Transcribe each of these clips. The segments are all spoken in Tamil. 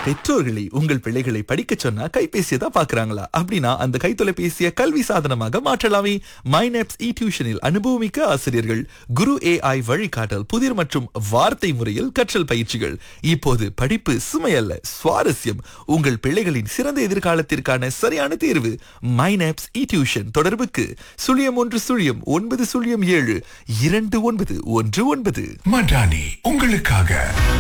பெற்றோர்களை உங்கள் பிள்ளைகளை படிக்கச் சொன்னா கைபேசியை தான் பாக்குறாங்களா அப்படின்னா அந்த கைத்தொலைபேசியை கல்வி சாதனமாக மாற்றலாமே மைனப்ஸ் இ டியூஷனில் அனுபவமிக்க ஆசிரியர்கள் குரு ஏஐ வழிகாட்டல் புதிர் மற்றும் வார்த்தை முறையில் கற்றல் பயிற்சிகள் இப்போது படிப்பு சுமையல்ல சுவாரஸ்யம் உங்கள் பிள்ளைகளின் சிறந்த எதிர்காலத்திற்கான சரியான தேர்வு மைனப்ஸ் இ டியூஷன் தொடர்புக்கு சுழியம் ஒன்று சுழியம் ஒன்பது சுழியம் ஏழு இரண்டு ஒன்பது ஒன்று ஒன்பது மடானி உங்களுக்காக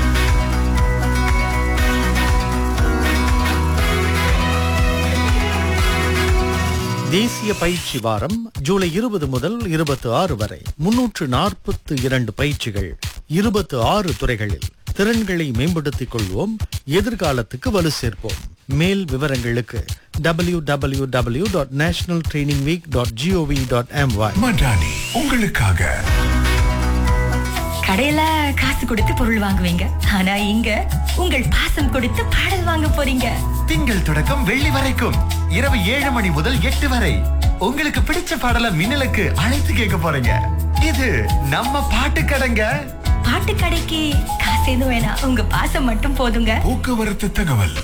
தேசிய பயிற்சி வாரம் ஜூலை இருபது முதல் இருபத்தி ஆறு வரை முன்னூற்று நாற்பத்து இரண்டு பயிற்சிகள் இருபத்து ஆறு துறைகளில் திறன்களை மேம்படுத்திக் கொள்வோம் எதிர்காலத்துக்கு வலு சேர்ப்போம் மேல் விவரங்களுக்கு W W W dot national training week dot gov dot my மடானி உங்களுக்காக கடையில காசு கொடுத்து பொருள் வாங்குவீங்க ஆனா இங்க உங்கள் பாசம் கொடுத்து பாடல் வாங்க போறீங்க திங்கள் தொடக்கம் வெள்ளி வரைக்கும் இரவு ஏழு மணி முதல் எட்டு வரை உங்களுக்கு பிடிச்ச பாடல மின்னலுக்கு அழைத்து கேட்க போறீங்க இது நம்ம பாட்டு கடைங்க பாட்டு கடைக்கு காசு எதுவும் வேணாம் உங்க பாசம் மட்டும் போதுங்க போக்குவரத்து தகவல்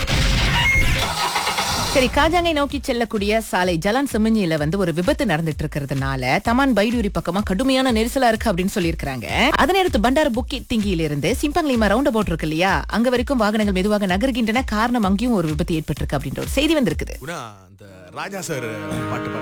சரி காஜாங்கை நோக்கி செல்லக்கூடிய சாலை ஜலான் செம்மஞ்சியில வந்து ஒரு விபத்து நடந்துட்டு இருக்கிறதுனால தமான் பைடூரி பக்கமா கடுமையான நெரிசலா இருக்கு அப்படின்னு சொல்லியிருக்காங்க அதனை அடுத்து பண்டார புக்கி திங்கியில இருந்து சிம்பங்லிமா ரவுண்ட் அபவுட் இருக்கு இல்லையா அங்க வரைக்கும் வாகனங்கள் மெதுவாக நகர்கின்றன காரணம் அங்கேயும் ஒரு விபத்து ஏற்பட்டிருக்கு அப்படின்ற ஒரு செய்தி வந்திருக்குது குணா அந்த ராஜா சார் பாட்டு